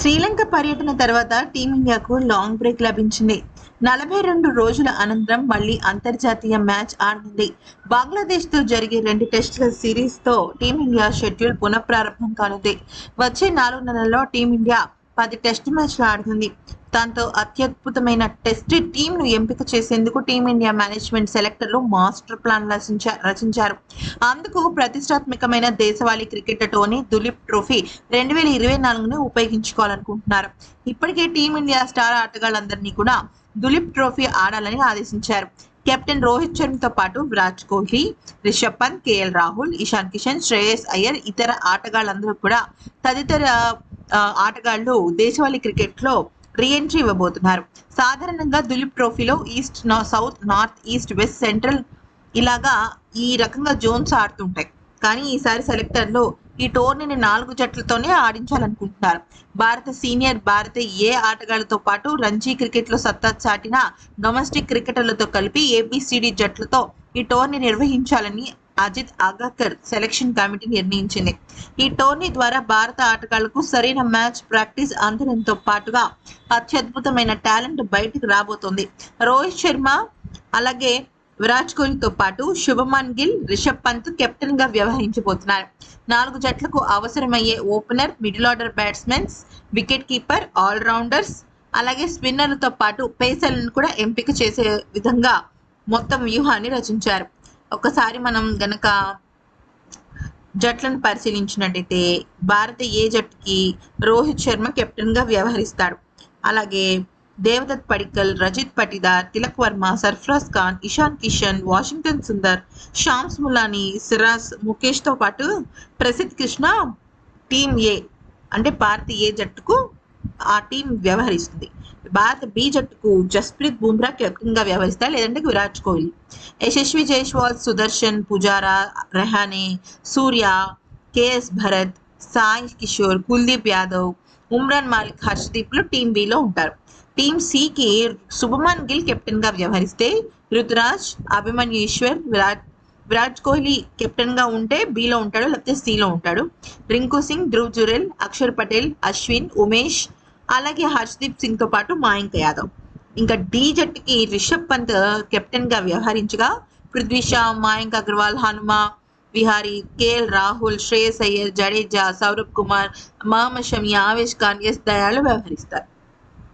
శ్రీలంక పర్యటన తర్వాత టీమిండియాకు లాంగ్ బ్రేక్ లభించింది నలభై రెండు రోజుల అనంతరం మళ్ళీ అంతర్జాతీయ మ్యాచ్ ఆడనుంది బంగ్లాదేశ్ తో జరిగే రెండు టెస్టుల సిరీస్ తో టీమిండియా షెడ్యూల్ పునఃప్రారంభం కానుంది వచ్చే నాలుగు నెలల్లో టీమిండియా పది టెస్ట్ మ్యాచ్లు ఆడుతుంది దాంతో అత్యద్భుతమైన టెస్ట్ టీంను ఎంపిక చేసేందుకు టీమిండియా మేనేజ్మెంట్ సెలెక్టర్లు మాస్టర్ ప్లాన్ రచించా- రచించారు అందుకు ప్రతిష్టాత్మకమైన దేశవాళీ క్రికెట్ టోర్నీ దులీప్ ట్రోఫీ రెండు వేల ఇరవై నాలుగును ఉపయోగించుకోవాలనుకుంటున్నారు ఇప్పటికే టీమిండియా స్టార్ ఆటగాళ్ళందరినీ కూడా దులీప్ ట్రోఫీ ఆడాలని ఆదేశించారు కెప్టెన్ రోహిత్ శర్మతో పాటు విరాట్ కోహ్లీ రిషబ్ పంత్ కేఎల్ రాహుల్ ఇషాన్ కిషన్ శ్రేయస్ అయ్యర్ ఇతర ఆటగాళ్ళందరూ కూడా తదితర ఆ, ఆటగాళ్లు దేశవాళీ క్రికెట్ లో రీఎంట్రీ ఇవ్వబోతున్నారు సాధారణంగా దులీప్ ట్రోఫీలో ఈస్ట్ నా- south north east west central ఇలాగా ఈ రకంగా జోన్స్ ఆడుతుంటాయి కానీ ఈసారి సెలెక్టర్లు ఈ టోర్నీని నాలుగు జట్లతోనే ఆడించాలనుకుంటున్నారు భారత సీనియర్ భారత ఏ ఆటగాళ్లతో పాటు రంజీ క్రికెట్ లో సత్తా చాటిన డొమెస్టిక్ క్రికెటర్లతో కలిపి ఏబిసిడి జట్లతో ఈ టోర్నీ నిర్వహించాలని అజిత్ అగాకర్ సెలక్షన్ కమిటీ నిర్ణయించింది ఈ టోర్నీ ద్వారా భారత ఆటగాళ్లకు సరైన మ్యాచ్ ప్రాక్టీస్ అందడంతో పాటుగా అత్యద్భుతమైన టాలెంట్ బయటకు రాబోతోంది రోహిత్ శర్మ అలాగే విరాట్ కోహ్లీతో పాటు శుభమన్ గిల్ రిషబ్ పంత్ కెప్టెన్ గా వ్యవహరించబోతున్నారు నాలుగు జట్లకు అవసరమయ్యే opener middle order batsmens wicket keeper allrounders అలాగే స్పిన్నర్లతో పాటు పేసర్లను కూడా ఎంపిక చేసే విధంగా మొత్తం వ్యూహాన్ని రచించారు ఒకసారి మనం గనక జట్లను పరిశీలించినట్టయితే భారత ఏ జట్టుకి రోహిత్ శర్మ కెప్టెన్ గా వ్యవహరిస్తాడు అలాగే దేవదత్ పడికల్ రజిత్ పటిదార్ తిలక్ వర్మ సర్ఫరాజ్ ఖాన్ ఇషాన్ కిషన్ వాషింగ్టన్ సుందర్ షామ్స్ ములానీ సిరాజ్ ముఖేష్ తో పాటు ప్రసిద్ధ్ కృష్ణ టీం ఏ అంటే భారత ఏ జట్టుకు ఆ టీం వ్యవహరిస్తుంది భారత బి జట్టుకు జస్ప్రీత్ బుమ్రా కెప్టెన్ గా వ్యవహరిస్తారు లేదంటే విరాట్ కోహ్లీ యశస్వి జైస్వాల్ సుదర్శన్ పుజారా రెహానే సూర్య కేఎస్ భరత్ సాయి కిషోర్ కుల్దీప్ యాదవ్ ఉమ్రాన్ మాలిక్ హర్షదీప్ లు టీం బిలో ఉంటారు టీం సికి శుభమన్ గిల్ కెప్టెన్ గా వ్యవహరిస్తే రుతురాజ్ అభిమన్యు ఈశ్వర్ విరాట్ విరాట్ కోహ్లీ కెప్టెన్ గా ఉంటే బిలో ఉంటాడు లేకపోతే సిలో ఉంటాడు రింకు సింగ్ ధ్రువ్ జురెల్ అక్షర్ పటేల్ అశ్విన్ ఉమేష్ అలాగే హర్షదీప్ సింగ్ తో పాటు మాయంక్ యాదవ్ ఇంకా డి జట్టుకి రిషబ్ పంత్ కెప్టెన్ గా వ్యవహరించగా పృథ్వీ షా మాయంక్ అగర్వాల్ హనుమా విహారీ కేఎల్ రాహుల్ శ్రేయస్ అయ్యర్ జడేజా సౌరభ్ కుమార్ మహమ్మద్ షమి ఆవేష్ ఖాన్ ఎస్ దయాలు వ్యవహరిస్తారు